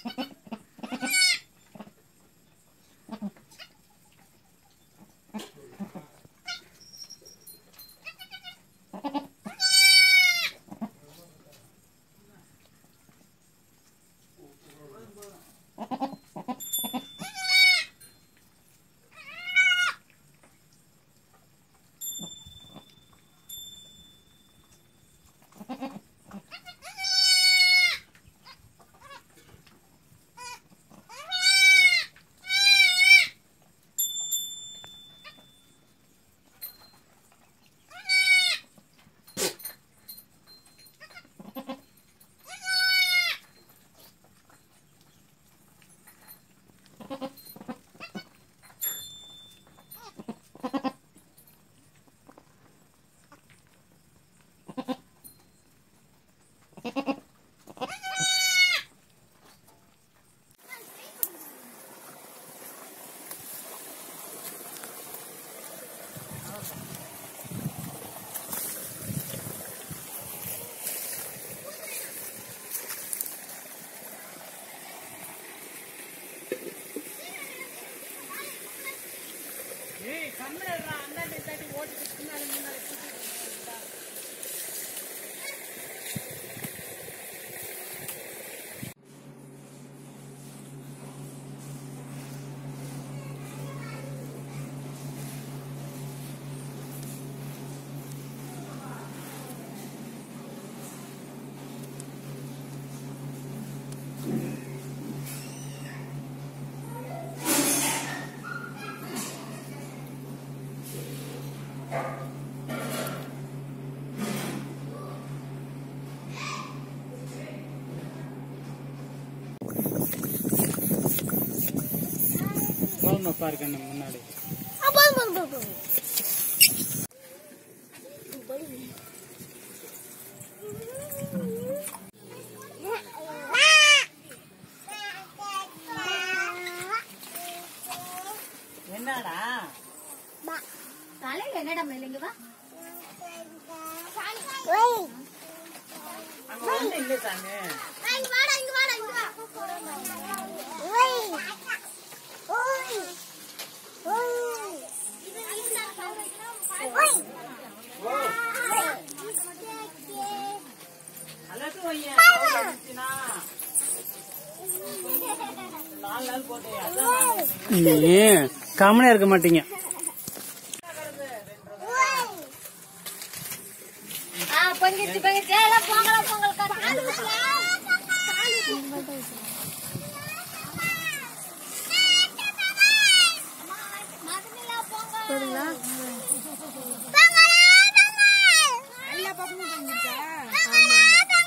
போகணும் பாருங்க நம்ம முன்னாடி என்னடா தலையில என்னடா மேலிங்க வா அங்க வந்து இல்ல சாமி இங்க வாடா இங்க வாடா இங்க வா அலட்டு வையன் நாலு நாள் போட்டேன் நீ காமனே இருக்க மாட்டீங்க ஆ பொங்கிச்சு பொங்கிச்சு எல்லாம் பொங்கல் பொங்கல் காட்டு சரிங்களா எல்லா பக்கமும் பொங்கிச்சா ஆமா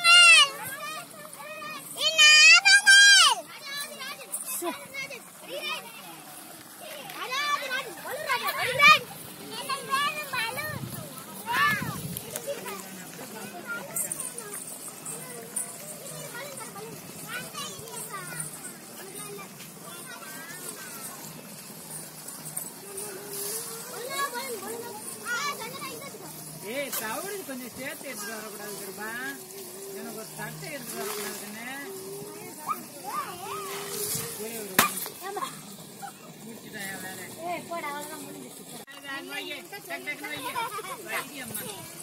ஏய் தவிடு கொஞ்சம் சேர்த்து எடுத்துட்டு வரக்கூடாது கிருபா எனக்கு ஒரு தட்டை எடுத்துட்டு வரக்கூடாதுன்னு முடிச்சுட்டேன் என் வேலை போடா அவ்வளவுதான் முடிஞ்சிச்சு அது வையே, டக்கு டக்குன்னு வையே. வைடி அம்மா.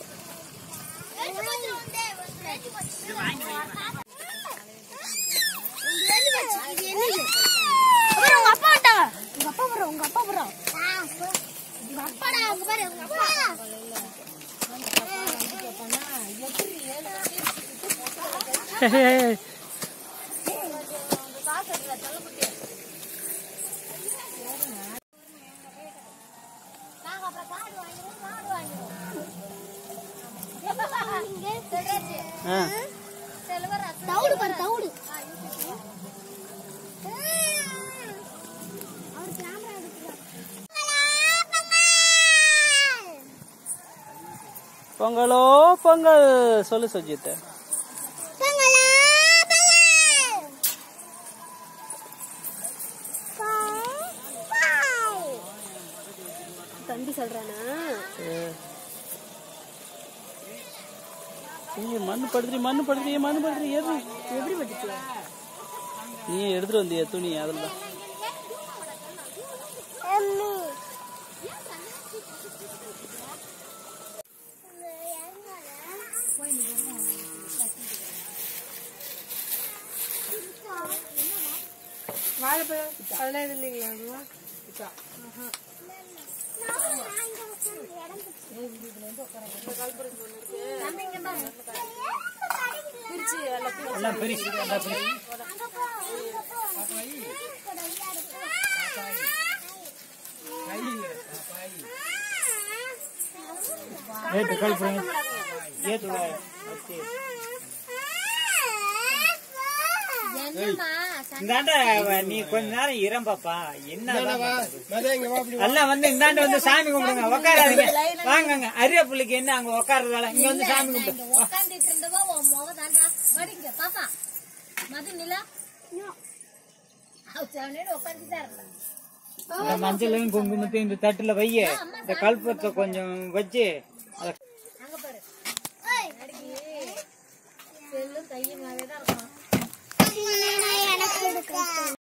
இது வாங்கி வைம்மா. உங்க அப்பா வந்துட்டாங்க. உங்க அப்பா வரும் உங்க அப்பா வரும் உங்க அப்பாடா உங்க பாரு உங்க அப்பா நாங்க அப்புறம் காடு வாங்கிடுவோம் காடு வாங்கிடுவோம் ஆ. தவுடு பாரு தவுடு அவர் கேமரா பொங்கலோ பொங்கல் சொல்லு சுஜித் தம்பி சொல்றானா மண்ணு படுத்துறீ மண்ணு படுத்துறீ மண்ணு படுத்துறீ எது எப்படி பட்டுச்சு நீ எடுத்துட்டு வந்தியா துணி அதில் தான் வாழைப்பழம் அதெல்லாம் எதுவும் இல்லைங்களா எல்லாம் பெருசு எல்லாம் பெருசு ஏத்து கழுப்புறேன் ஏத்து வா. வச்சு. இந்தாண்ட வ- நீ கொஞ்ச நேரம் இரம் பாப்பா என்ன எல்லாம் வந்து இந்தாண்ட வந்து சாமி கும்பிடுங்க உட்காராதீங்க வாங்கங்க அரிய புள்ளிக்கு என்ன அங்க உட்கார்றது வேலை இங்க வந்து சாமி கும்பிடு வா. உட்காந்துட்டு இருந்தவா உன் முக தாண்டா வடிங்க பாப்பா மது நிலா உட்காந்துட்டு இருந்தா இந்த மஞ்சளையும் குங்குமத்தையும் இந்த தட்டுல வைய இந்த கல்பத்தை கொஞ்சம் வச்சு அத அங்க பாரு செல்லும் கையுமாவே தான் இருக்கும் எனக்கு